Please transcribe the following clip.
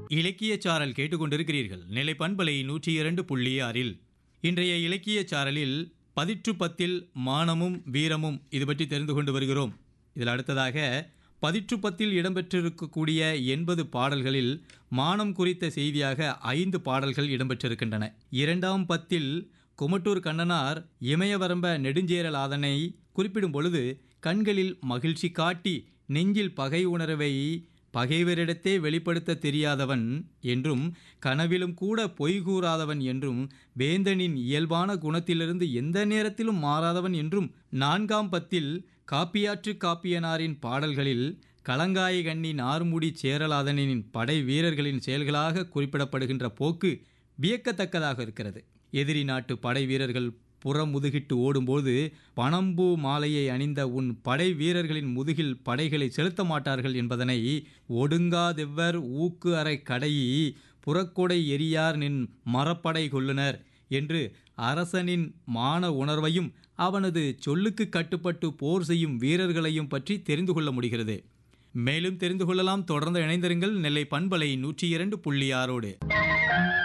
இலக்கியச் சாரல் கேட்டுக்கொண்டிருக்கிறீர்கள் நிலை பண்பலை நூற்றி இரண்டு புள்ளி ஆறில் இன்றைய இலக்கியச் சாரலில் பதிற்று பத்தில் மானமும் வீரமும் இது பற்றி தெரிந்து கொண்டு வருகிறோம் இதில் அடுத்ததாக பதிற்று பத்தில் இடம்பெற்றிருக்கக்கூடிய எண்பது பாடல்களில் மானம் குறித்த செய்தியாக ஐந்து பாடல்கள் இடம்பெற்றிருக்கின்றன இரண்டாம் பத்தில் குமட்டூர் கண்ணனார் இமயவரம்ப நெடுஞ்சேரலாதனை குறிப்பிடும் பொழுது கண்களில் மகிழ்ச்சி காட்டி நெஞ்சில் பகை உணர்வை பகைவரிடத்தே வெளிப்படுத்த தெரியாதவன் என்றும் கனவிலும் கூட பொய் கூறாதவன் என்றும் வேந்தனின் இயல்பான குணத்திலிருந்து எந்த நேரத்திலும் மாறாதவன் என்றும் நான்காம் பத்தில் காப்பியாற்று காப்பியனாரின் பாடல்களில் களங்காய கண்ணி நார்முடி சேரலாதனின் படை வீரர்களின் செயல்களாக குறிப்பிடப்படுகின்ற போக்கு வியக்கத்தக்கதாக இருக்கிறது எதிரி நாட்டு படை வீரர்கள் புறமுதுகிட்டு ஓடும்போது பணம்பூ மாலையை அணிந்த உன் படை வீரர்களின் முதுகில் படைகளை செலுத்த மாட்டார்கள் என்பதனை ஒடுங்காதெவ்வர் ஊக்கு அறை கடையி புறக்கொடை எரியார் நின் மரப்படை கொள்ளுனர் என்று அரசனின் மான உணர்வையும் அவனது சொல்லுக்கு கட்டுப்பட்டு போர் செய்யும் வீரர்களையும் பற்றி தெரிந்து கொள்ள முடிகிறது மேலும் தெரிந்து கொள்ளலாம் தொடர்ந்து இணைந்திருங்கள் நெல்லை பண்பலை நூற்றி இரண்டு புள்ளி ஆறோடு